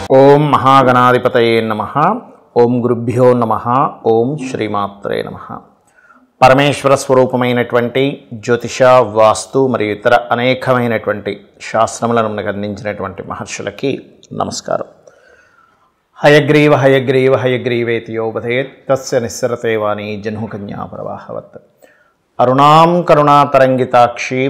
ఓం మహాగణాధిపతయే నమ ఓం గురుభ్యో నమ ఓం శ్రీమాత్రే నమ పరమేశ్వర స్వరూపమైనటువంటి జ్యోతిష వాస్తు మరియు ఇతర అనేకమైనటువంటి శాస్త్రములను మనకు అందించినటువంటి మహర్షులకి నమస్కారం హయగ్రీవ హయగ్రీవ హయగ్రీవేతి యోపథయేత్ తస్య నిస్సరతే వాణి జహ్నుకన్యా ప్రవాహవత్ అరుణాం కరుణాతరంగితాక్షీం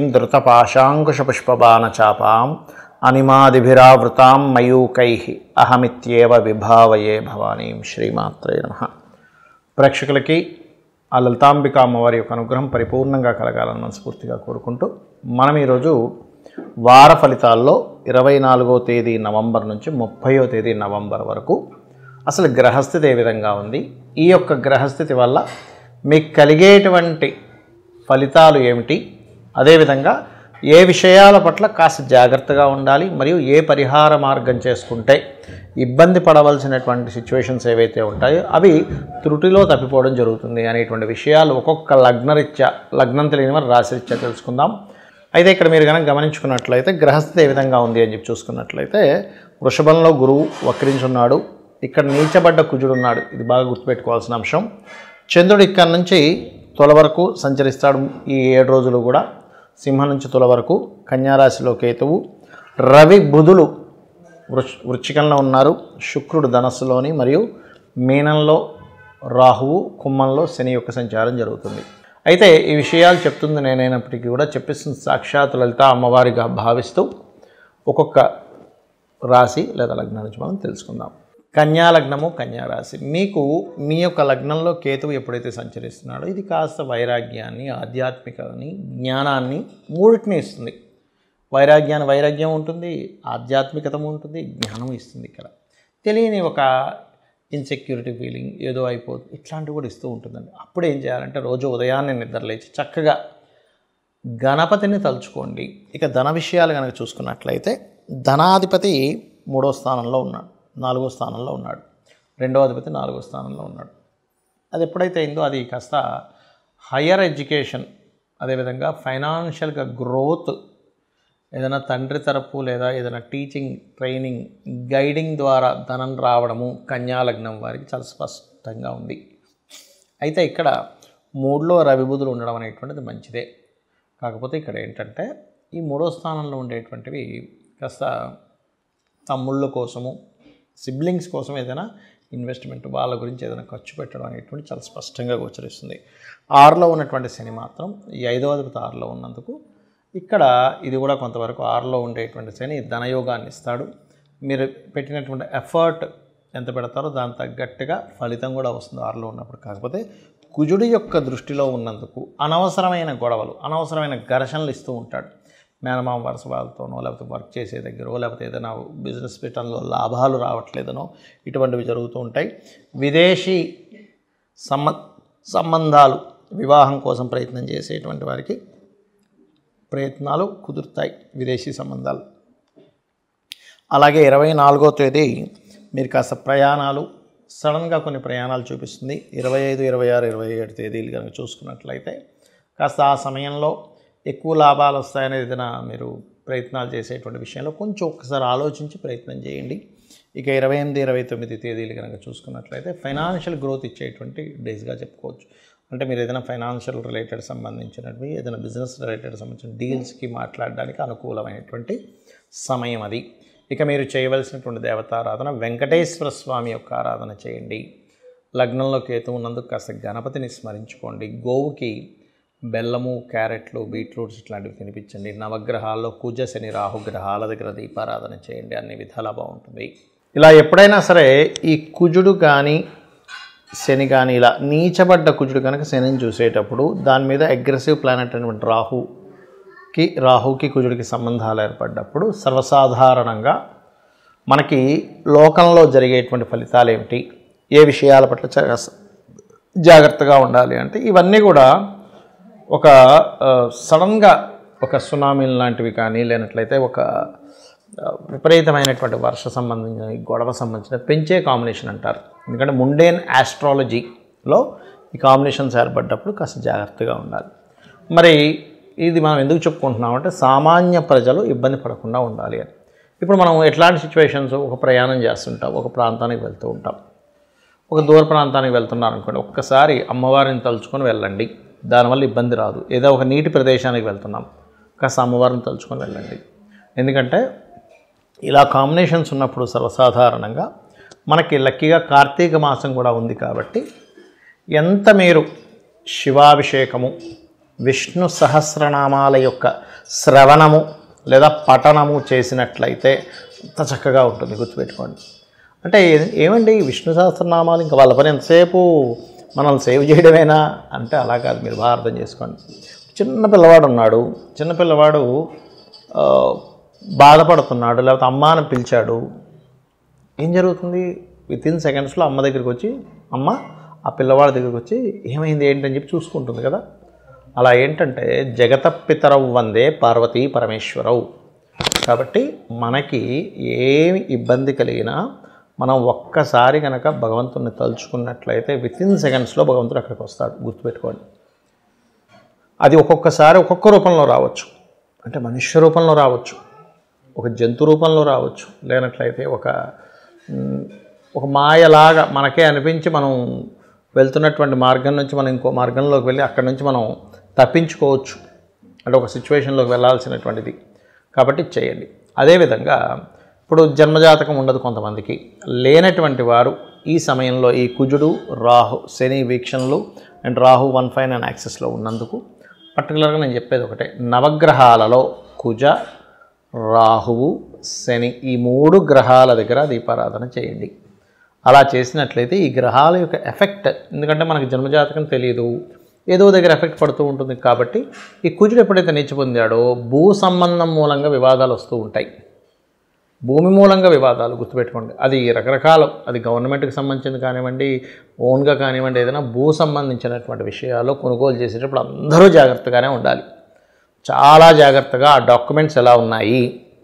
ధృతపాశాంకుశపుష్పబాణచాపాం అనిమాదిభిరావృతాం మయూకై అహమిత్యేవ విభావయే భవానీం శ్రీమాత్రే నమ ప్రేక్షకులకి ఆ లలితాంబిక అమ్మవారి యొక్క అనుగ్రహం పరిపూర్ణంగా కలగాలని మనస్ఫూర్తిగా కోరుకుంటూ మనం ఈరోజు వార ఫలితాల్లో ఇరవై నాలుగో తేదీ నవంబర్ నుంచి ముప్పయో తేదీ నవంబర్ వరకు అసలు గ్రహస్థితి ఏ విధంగా ఉంది ఈ యొక్క గ్రహస్థితి వల్ల మీకు కలిగేటువంటి ఫలితాలు ఏమిటి అదేవిధంగా ఏ విషయాల పట్ల కాస్త జాగ్రత్తగా ఉండాలి మరియు ఏ పరిహార మార్గం చేసుకుంటే ఇబ్బంది పడవలసినటువంటి సిచ్యువేషన్స్ ఏవైతే ఉంటాయో అవి త్రుటిలో తప్పిపోవడం జరుగుతుంది అనేటువంటి విషయాలు ఒక్కొక్క లగ్నరీత్యా లగ్నం తెలియని వారు రాశిరీత్యా తెలుసుకుందాం అయితే ఇక్కడ మీరు కనుక గమనించుకున్నట్లయితే గ్రహస్థితి ఏ విధంగా ఉంది అని చెప్పి చూసుకున్నట్లయితే వృషభంలో గురువు వక్రించున్నాడు ఇక్కడ నీచబడ్డ కుజుడు ఉన్నాడు ఇది బాగా గుర్తుపెట్టుకోవాల్సిన అంశం చంద్రుడు ఇక్కడ నుంచి తొల వరకు సంచరిస్తాడు ఈ ఏడు రోజులు కూడా సింహం నుంచి తుల వరకు కన్యారాశిలో కేతువు రవి బుధులు వృష్ వృచ్చికంలో ఉన్నారు శుక్రుడు ధనస్సులోని మరియు మీనంలో రాహువు కుంభంలో శని యొక్క సంచారం జరుగుతుంది అయితే ఈ విషయాలు చెప్తుంది నేనైనప్పటికీ కూడా చెప్పిస్తుంది సాక్షాత్ లలిత అమ్మవారిగా భావిస్తూ ఒక్కొక్క రాశి లేదా లగ్నం నుంచి మనం తెలుసుకుందాం కన్యా లగ్నము కన్యా రాశి మీకు మీ యొక్క లగ్నంలో కేతువు ఎప్పుడైతే సంచరిస్తున్నాడో ఇది కాస్త వైరాగ్యాన్ని ఆధ్యాత్మికని జ్ఞానాన్ని మూడింటిని ఇస్తుంది వైరాగ్యాన్ని వైరాగ్యం ఉంటుంది ఆధ్యాత్మికత ఉంటుంది జ్ఞానం ఇస్తుంది ఇక్కడ తెలియని ఒక ఇన్సెక్యూరిటీ ఫీలింగ్ ఏదో అయిపోతుంది ఇట్లాంటివి కూడా ఇస్తూ ఉంటుందండి అప్పుడు ఏం చేయాలంటే రోజు ఉదయాన్నే నిద్రలేచి చక్కగా గణపతిని తలుచుకోండి ఇక ధన విషయాలు కనుక చూసుకున్నట్లయితే ధనాధిపతి మూడో స్థానంలో ఉన్నాడు నాలుగో స్థానంలో ఉన్నాడు రెండో అధిపతి నాలుగో స్థానంలో ఉన్నాడు అది ఎప్పుడైతే అయిందో అది కాస్త హయ్యర్ ఎడ్యుకేషన్ అదేవిధంగా ఫైనాన్షియల్గా గ్రోత్ ఏదైనా తండ్రి తరపు లేదా ఏదైనా టీచింగ్ ట్రైనింగ్ గైడింగ్ ద్వారా ధనం రావడము కన్యాలగ్నం వారికి చాలా స్పష్టంగా ఉంది అయితే ఇక్కడ మూడులో రవిబుధులు ఉండడం అనేటువంటిది మంచిదే కాకపోతే ఇక్కడ ఏంటంటే ఈ మూడో స్థానంలో ఉండేటువంటివి కాస్త తమ్ముళ్ళ కోసము సిబ్లింగ్స్ కోసం ఏదైనా ఇన్వెస్ట్మెంట్ వాళ్ళ గురించి ఏదైనా ఖర్చు పెట్టడం అనేటువంటి చాలా స్పష్టంగా గోచరిస్తుంది ఆరులో ఉన్నటువంటి శని మాత్రం ఈ ఐదవ అధిపతి ఆరులో ఉన్నందుకు ఇక్కడ ఇది కూడా కొంతవరకు ఆరులో ఉండేటువంటి శని ధనయోగాన్ని ఇస్తాడు మీరు పెట్టినటువంటి ఎఫర్ట్ ఎంత పెడతారో దాని తగ్గట్టుగా ఫలితం కూడా వస్తుంది ఆరులో ఉన్నప్పుడు కాకపోతే కుజుడి యొక్క దృష్టిలో ఉన్నందుకు అనవసరమైన గొడవలు అనవసరమైన ఘర్షణలు ఇస్తూ ఉంటాడు మేనమామ వరుస వాళ్ళతోనో లేకపోతే వర్క్ చేసే దగ్గర లేకపోతే ఏదైనా బిజినెస్ పెట్టడంలో లాభాలు రావట్లేదనో ఇటువంటివి జరుగుతూ ఉంటాయి విదేశీ సంబ సంబంధాలు వివాహం కోసం ప్రయత్నం చేసేటువంటి వారికి ప్రయత్నాలు కుదురుతాయి విదేశీ సంబంధాలు అలాగే ఇరవై నాలుగో తేదీ మీరు కాస్త ప్రయాణాలు సడన్గా కొన్ని ప్రయాణాలు చూపిస్తుంది ఇరవై ఐదు ఇరవై ఆరు ఇరవై ఏడు తేదీలు కనుక చూసుకున్నట్లయితే కాస్త ఆ సమయంలో ఎక్కువ లాభాలు వస్తాయనేది ఏదైనా మీరు ప్రయత్నాలు చేసేటువంటి విషయంలో కొంచెం ఒక్కసారి ఆలోచించి ప్రయత్నం చేయండి ఇక ఇరవై ఎనిమిది ఇరవై తొమ్మిది తేదీలు కనుక చూసుకున్నట్లయితే ఫైనాన్షియల్ గ్రోత్ ఇచ్చేటువంటి డేస్గా చెప్పుకోవచ్చు అంటే మీరు ఏదైనా ఫైనాన్షియల్ రిలేటెడ్ సంబంధించినవి ఏదైనా బిజినెస్ రిలేటెడ్ సంబంధించిన డీల్స్కి మాట్లాడడానికి అనుకూలమైనటువంటి సమయం అది ఇక మీరు చేయవలసినటువంటి దేవతారాధన వెంకటేశ్వర స్వామి యొక్క ఆరాధన చేయండి లగ్నంలో కేతు ఉన్నందుకు కాస్త గణపతిని స్మరించుకోండి గోవుకి బెల్లము క్యారెట్లు బీట్రూట్స్ ఇట్లాంటివి తినిపించండి నవగ్రహాల్లో కుజ శని రాహుగ్రహాల దగ్గర దీపారాధన చేయండి అన్ని విధాలా బాగుంటుంది ఇలా ఎప్పుడైనా సరే ఈ కుజుడు కానీ శని కానీ ఇలా నీచబడ్డ కుజుడు కనుక శనిని చూసేటప్పుడు దాని మీద అగ్రెసివ్ ప్లానెట్ అనేటువంటి రాహుకి రాహుకి కుజుడికి సంబంధాలు ఏర్పడ్డప్పుడు సర్వసాధారణంగా మనకి లోకంలో జరిగేటువంటి ఫలితాలు ఏమిటి ఏ విషయాల పట్ల చా- జాగ్రత్తగా ఉండాలి అంటే ఇవన్నీ కూడా ఒక ఆ, సడన్గా ఒక సునామీ లాంటివి కానీ లేనట్లయితే ఒక ఆ, విపరీతమైనటువంటి వర్ష సంబంధించిన గొడవ సంబంధించిన పెంచే కాంబినేషన్ అంటారు ఎందుకంటే ముండేన్ ఆస్ట్రాలజీలో ఈ కాంబినేషన్స్ ఏర్పడ్డప్పుడు కాస్త జాగ్రత్తగా ఉండాలి మరి ఇది మనం ఎందుకు చెప్పుకుంటున్నామంటే సామాన్య ప్రజలు ఇబ్బంది పడకుండా ఉండాలి అని ఇప్పుడు మనం ఎట్లాంటి సిచ్యువేషన్స్ ఒక ప్రయాణం చేస్తుంటాం ఒక ప్రాంతానికి వెళ్తూ ఉంటాం ఒక దూర ప్రాంతానికి వెళ్తున్నారు అనుకోండి ఒక్కసారి అమ్మవారిని తలుచుకొని వెళ్ళండి దానివల్ల ఇబ్బంది రాదు ఏదో ఒక నీటి ప్రదేశానికి వెళ్తున్నాం కాస్త అమ్మవారిని తలుచుకొని వెళ్ళండి ఎందుకంటే ఇలా కాంబినేషన్స్ ఉన్నప్పుడు సర్వసాధారణంగా మనకి లక్కీగా కార్తీక మాసం కూడా ఉంది కాబట్టి ఎంత మీరు శివాభిషేకము విష్ణు సహస్రనామాల యొక్క శ్రవణము లేదా పఠనము చేసినట్లయితే అంత చక్కగా ఉంటుంది గుర్తుపెట్టుకోండి అంటే ఏ- ఏమండి విష్ణు సహస్రనామాలు ఇంకా వాళ్ళ పని ఎంతసేపు మనల్ని సేవ్ చేయడమేనా అంటే అలా కాదు మీరు బాగా అర్థం చేసుకోండి చిన్న పిల్లవాడు ఉన్నాడు చిన్న పిల్లవాడు ఆ, బాధపడుతున్నాడు లేకపోతే అమ్మ అని పిలిచాడు ఏం జరుగుతుంది విత్ ఇన్ సెకండ్స్లో అమ్మ దగ్గరికి వచ్చి అమ్మ ఆ పిల్లవాడి దగ్గరికి వచ్చి ఏమైంది ఏంటని చెప్పి చూసుకుంటుంది కదా అలా ఏంటంటే జగత పితరవు వందే పార్వతీ పరమేశ్వరవు కాబట్టి మనకి ఏమి ఇబ్బంది కలిగినా మనం ఒక్కసారి కనుక భగవంతుని తలుచుకున్నట్లయితే విత్ ఇన్ సెకండ్స్లో భగవంతుడు అక్కడికి వస్తాడు గుర్తుపెట్టుకోండి అది ఒక్కొక్కసారి ఒక్కొక్క రూపంలో రావచ్చు అంటే మనుష్య రూపంలో రావచ్చు ఒక జంతు రూపంలో రావచ్చు లేనట్లయితే ఒక మ్, ఒక మాయలాగా మనకే అనిపించి మనం వెళ్తున్నటువంటి మార్గం నుంచి మనం ఇంకో మార్గంలోకి వెళ్ళి అక్కడి నుంచి మనం తప్పించుకోవచ్చు అంటే ఒక సిచ్యువేషన్లోకి వెళ్ళాల్సినటువంటిది కాబట్టి చేయండి అదేవిధంగా ఇప్పుడు జన్మజాతకం ఉండదు కొంతమందికి లేనటువంటి వారు ఈ సమయంలో ఈ కుజుడు రాహు శని వీక్షణలు and Rahu one five and యాక్సెస్లో ఉన్నందుకు పర్టికులర్గా నేను చెప్పేది ఒకటే నవగ్రహాలలో కుజ రాహువు శని ఈ మూడు గ్రహాల దగ్గర దీపారాధన చేయండి అలా చేసినట్లయితే ఈ గ్రహాల యొక్క ఎఫెక్ట్ ఎందుకంటే మనకి జన్మజాతకం తెలియదు ఏదో దగ్గర ఎఫెక్ట్ పడుతూ ఉంటుంది కాబట్టి ఈ కుజుడు ఎప్పుడైతే నీచి పొందాడో భూ సంబంధం మూలంగా వివాదాలు వస్తూ ఉంటాయి భూమి మూలంగా వివాదాలు గుర్తుపెట్టుకోండి అది రకరకాల అది గవర్నమెంట్కి సంబంధించింది కానివ్వండి ఓన్గా కానివ్వండి ఏదైనా భూ సంబంధించినటువంటి విషయాల్లో కొనుగోలు చేసేటప్పుడు అందరూ జాగ్రత్తగానే ఉండాలి చాలా జాగ్రత్తగా ఆ డాక్యుమెంట్స్ ఎలా ఉన్నాయి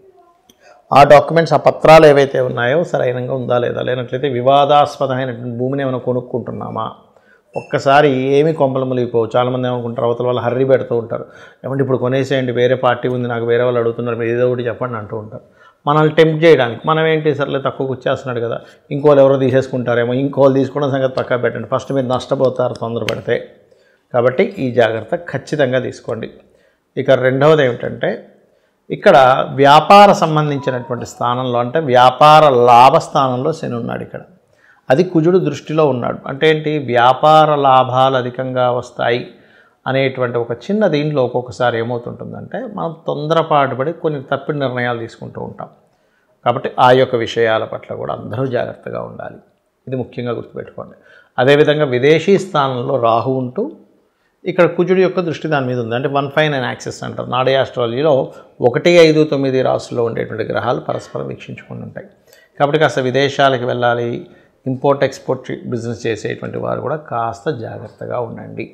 ఆ డాక్యుమెంట్స్ ఆ పత్రాలు ఏవైతే ఉన్నాయో సరైనంగా ఉందా లేదా లేనట్లయితే వివాదాస్పదమైనటువంటి భూమిని ఏమైనా కొనుక్కుంటున్నామా ఒక్కసారి ఏమి కొంపలు మునిగిపోవు చాలామంది ఏమనుకుంటారు అవతల వాళ్ళు హర్రీ పెడుతూ ఉంటారు ఏమంటే ఇప్పుడు కొనేసేయండి వేరే పార్టీ ఉంది నాకు వేరే వాళ్ళు అడుగుతున్నారు మీరు ఏదో ఒకటి చెప్పండి అంటూ ఉంటారు మనల్ని టెంప్ట్ చేయడానికి మనం ఏంటి సర్లే తక్కువకు వచ్చేస్తున్నాడు కదా ఇంకోళ్ళు ఎవరో తీసేసుకుంటారేమో ఇంకోళ్ళు తీసుకోవడం సంగతి పక్కా పెట్టండి ఫస్ట్ మీరు నష్టపోతారు తొందరపడితే కాబట్టి ఈ జాగ్రత్త ఖచ్చితంగా తీసుకోండి ఇక రెండవది ఏమిటంటే ఇక్కడ వ్యాపార సంబంధించినటువంటి స్థానంలో అంటే వ్యాపార లాభ స్థానంలో శని ఉన్నాడు ఇక్కడ అది కుజుడు దృష్టిలో ఉన్నాడు అంటే ఏంటి వ్యాపార లాభాలు అధికంగా వస్తాయి అనేటువంటి ఒక చిన్న దీంట్లో ఒక్కొక్కసారి ఏమవుతుంటుందంటే మనం తొందరపాటు పడి కొన్ని తప్పిన నిర్ణయాలు తీసుకుంటూ ఉంటాం కాబట్టి ఆ యొక్క విషయాల పట్ల కూడా అందరూ జాగ్రత్తగా ఉండాలి ఇది ముఖ్యంగా గుర్తుపెట్టుకోండి అదేవిధంగా విదేశీ స్థానంలో రాహు ఉంటూ ఇక్కడ కుజుడు యొక్క దృష్టి దాని మీద ఉంది అంటే వన్ ఫైవ్ నైన్ యాక్సెస్ అంటారు నాడే ఆస్ట్రాలజీలో ఒకటి ఐదు తొమ్మిది రాసుల్లో ఉండేటువంటి గ్రహాలు పరస్పరం వీక్షించుకుని ఉంటాయి కాబట్టి కాస్త విదేశాలకు వెళ్ళాలి ఇంపోర్ట్ ఎక్స్పోర్ట్ బిజినెస్ చేసేటువంటి వారు కూడా కాస్త జాగ్రత్తగా ఉండండి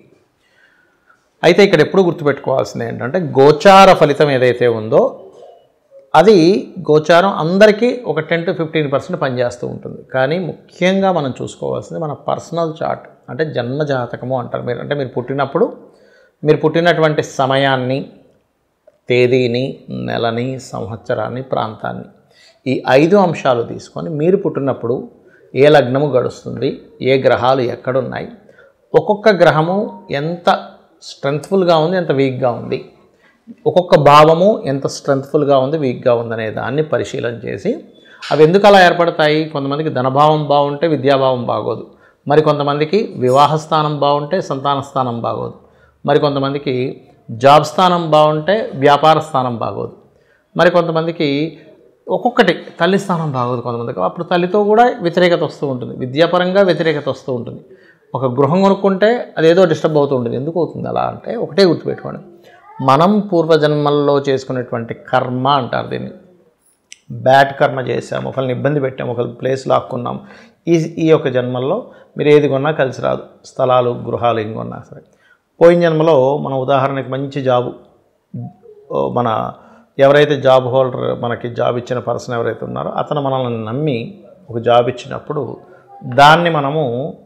అయితే ఇక్కడ ఎప్పుడు గుర్తుపెట్టుకోవాల్సింది ఏంటంటే గోచార ఫలితం ఏదైతే ఉందో అది గోచారం అందరికీ ఒక టెన్ టు ఫిఫ్టీన్ పర్సెంట్ పనిచేస్తూ ఉంటుంది కానీ ముఖ్యంగా మనం చూసుకోవాల్సింది మన పర్సనల్ చార్ట్ అంటే జన్మ జాతకము అంటారు మీరు అంటే మీరు పుట్టినప్పుడు మీరు పుట్టినటువంటి సమయాన్ని తేదీని నెలని సంవత్సరాన్ని ప్రాంతాన్ని ఈ ఐదు అంశాలు తీసుకొని మీరు పుట్టినప్పుడు ఏ లగ్నము గడుస్తుంది ఏ గ్రహాలు ఎక్కడున్నాయి ఒక్కొక్క గ్రహము ఎంత స్ట్రెంగ్త్ఫుల్గా ఉంది ఎంత వీక్గా ఉంది ఒక్కొక్క భావము ఎంత స్ట్రెంగ్త్ఫుల్గా ఉంది వీక్గా ఉంది అనే దాన్ని పరిశీలన చేసి అవి ఎందుకు అలా ఏర్పడతాయి కొంతమందికి ధనభావం బాగుంటే విద్యాభావం బాగోదు మరి కొంతమందికి వివాహ స్థానం బాగుంటే సంతాన స్థానం బాగోదు మరి కొంతమందికి జాబ్ స్థానం బాగుంటే వ్యాపార స్థానం బాగోదు మరి కొంతమందికి ఒక్కొక్కటి తల్లి స్థానం బాగోదు కొంతమందికి అప్పుడు తల్లితో కూడా వ్యతిరేకత వస్తూ ఉంటుంది విద్యాపరంగా వ్యతిరేకత వస్తూ ఉంటుంది ఒక గృహం కొనుక్కుంటే అదేదో డిస్టర్బ్ అవుతూ ఉంటుంది ఎందుకు అవుతుంది అలా అంటే ఒకటే గుర్తుపెట్టుకోండి మనం పూర్వజన్మల్లో చేసుకునేటువంటి కర్మ అంటారు దీన్ని బ్యాడ్ కర్మ చేసాం ఒకరిని ఇబ్బంది పెట్టాం ఒకరి ప్లేస్ లాక్కున్నాం ఈ ఈ యొక్క జన్మల్లో మీరు ఏది కొన్నా కలిసి రాదు స్థలాలు గృహాలు ఏం కొన్నా సరే పోయిన జన్మలో మన ఉదాహరణకి మంచి జాబు ఓ మన ఎవరైతే జాబ్ హోల్డర్ మనకి జాబ్ ఇచ్చిన పర్సన్ ఎవరైతే ఉన్నారో అతను మనల్ని నమ్మి ఒక జాబ్ ఇచ్చినప్పుడు దాన్ని మనము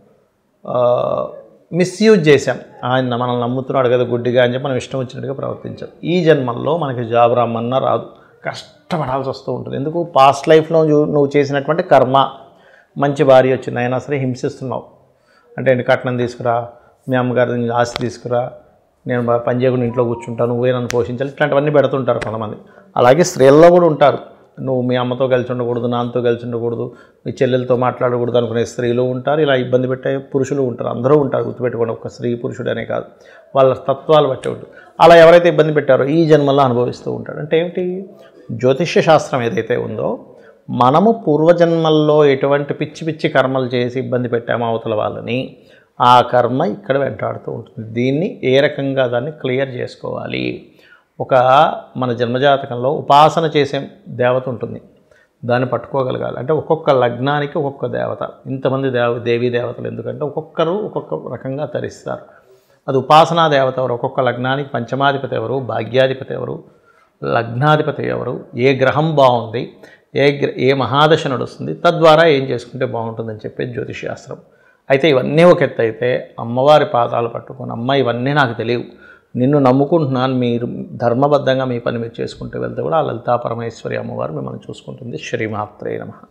మిస్యూజ్ చేశాం ఆయన మనల్ని నమ్ముతున్నాడు కదా గుడ్డిగా అని చెప్పి మనం ఇష్టం వచ్చినట్టుగా ప్రవర్తించాం ఈ జన్మల్లో మనకి జాబ్ రమ్మన్నా రాదు కష్టపడాల్సి వస్తూ ఉంటుంది ఎందుకు పాస్ట్ లైఫ్లో నువ్వు నువ్వు చేసినటువంటి కర్మ మంచి భార్య వచ్చింది అయినా సరే హింసిస్తున్నావు అంటే ఏంటి కట్నం తీసుకురా మీ అమ్మగారి నుంచి ఆస్తి తీసుకురా నేను బా- పని చేయకుండా ఇంట్లో కూర్చుంటాను నువ్వే నన్ను పోషించాలి ఇట్లాంటివన్నీ పెడుతుంటారు కొంతమంది అలాగే స్త్రీల్లో కూడా ఉంటారు నువ్వు మీ అమ్మతో కలిసి ఉండకూడదు నాన్నతో కలిసి ఉండకూడదు మీ చెల్లెలతో మాట్లాడకూడదు అనుకునే స్త్రీలు ఉంటారు ఇలా ఇబ్బంది పెట్టే పురుషులు ఉంటారు అందరూ ఉంటారు గుర్తుపెట్టుకోండి ఒక స్త్రీ పురుషుడనే కాదు వాళ్ళ తత్వాలు బట్టి ఉంటుంది అలా ఎవరైతే ఇబ్బంది పెట్టారో ఈ జన్మలో అనుభవిస్తూ ఉంటాడు అంటే ఏమిటి జ్యోతిష్య శాస్త్రం ఏదైతే ఉందో మనము పూర్వజన్మల్లో ఎటువంటి పిచ్చి పిచ్చి కర్మలు చేసి ఇబ్బంది పెట్టామో అవతల వాళ్ళని ఆ కర్మ ఇక్కడ వెంటాడుతూ ఉంటుంది దీన్ని ఏ రకంగా దాన్ని క్లియర్ చేసుకోవాలి ఒక మన జన్మజాతకంలో ఉపాసన చేసే దేవత ఉంటుంది దాన్ని పట్టుకోగలగాలి అంటే ఒక్కొక్క లగ్నానికి ఒక్కొక్క దేవత ఇంతమంది దేవ దేవీ దేవతలు ఎందుకంటే ఒక్కొక్కరు ఒక్కొక్క రకంగా తరిస్తారు అది ఉపాసనా దేవత ఎవరు ఒక్కొక్క లగ్నానికి పంచమాధిపతి ఎవరు భాగ్యాధిపతి ఎవరు లగ్నాధిపతి ఎవరు ఏ గ్రహం బాగుంది ఏ గ్ర ఏ మహాదశ నడుస్తుంది తద్వారా ఏం చేసుకుంటే బాగుంటుందని చెప్పేది జ్యోతిషశాస్త్రం అయితే ఇవన్నీ ఒక ఎత్తు అయితే అమ్మవారి పాదాలు పట్టుకొని అమ్మ ఇవన్నీ నాకు తెలియవు నిన్ను నమ్ముకుంటున్నాను మీరు ధర్మబద్ధంగా మీ పని మీరు చేసుకుంటూ వెళ్తే కూడా ఆ లలితా పరమేశ్వరి అమ్మవారు మిమ్మల్ని చూసుకుంటుంది శ్రీమాత్రే నమః